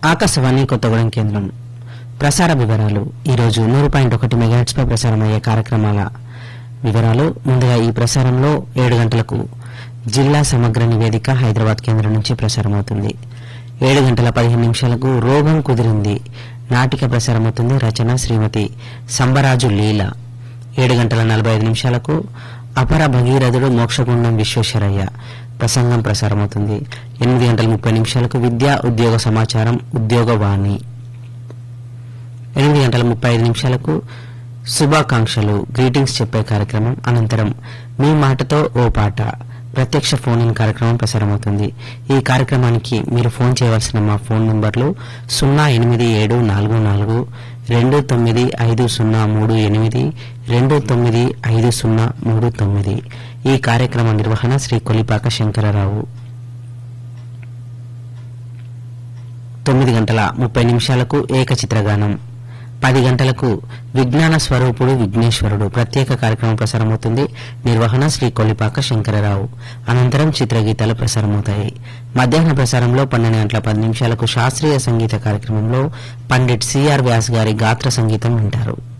ఆకాశవాణి కొత్తగూడెం కేంద్రం ప్రసార వివరాలు ఈరోజు నూరు పాయింట్ ఒకటి మెగాహెట్స్ పై ప్రసారమయ్యే కార్యక్రమాల వివరాలు ముందుగా ఈ ప్రసారంలో ఏడు గంటలకు జిల్లా సమగ్ర నివేదిక హైదరాబాద్ కేంద్రం నుంచి ప్రసారమవుతుంది ఏడు గంటల పదిహేను నిమిషాలకు రోగం కుదిరింది నాటిక ప్రసారమవుతుంది రచన శ్రీమతి సంబరాజు లీల ఏడు గంటల నలభై ఐదు నిమిషాలకు అపర భగీరథుడు మోక్షగుండం విశ్వేశ్వరయ్య ప్రసంగం ప్రసారమవుతుంది ఎనిమిది గంటల ముప్పై నిమిషాలకు విద్యా ఉద్యోగ సమాచారం ఉద్యోగవాణి ఎనిమిది గంటల ముప్పై ఐదు నిమిషాలకు శుభాకాంక్షలు గ్రీటింగ్స్ చెప్పే కార్యక్రమం అనంతరం మీ మాటతో ఓ పాట ప్రత్యక్ష ఫోన్ ఇన్ కార్యక్రమం ప్రసారమవుతుంది ఈ కార్యక్రమానికి మీరు ఫోన్ చేయవలసిన మా ఫోన్ నంబర్లు సున్నా ఎనిమిది ఏడు నాలుగు నాలుగు రెండు తొమ్మిది ఐదు సున్నా మూడు ఎనిమిది రెండు తొమ్మిది ఐదు సున్నా మూడు తొమ్మిది ఈ కార్యక్రమ నిర్వహణ శ్రీ కొలిపాక శంకరరావు తొమ్మిది గంటల ముప్పై నిమిషాలకు ఏకచిత్రగానం పది గంటలకు విజ్ఞాన స్వరూపుడు విఘ్నేశ్వరుడు ప్రత్యేక కార్యక్రమం ప్రసారమవుతుంది నిర్వహణ శ్రీ కొల్లిపాక శంకరరావు అనంతరం చిత్రగీతాలు ప్రసారమవుతాయి మధ్యాహ్న ప్రసారంలో పన్నెండు గంటల పది నిమిషాలకు శాస్త్రీయ సంగీత కార్యక్రమంలో పండిట్ సిఆర్ వ్యాస్ గారి గాత్ర సంగీతం వింటారు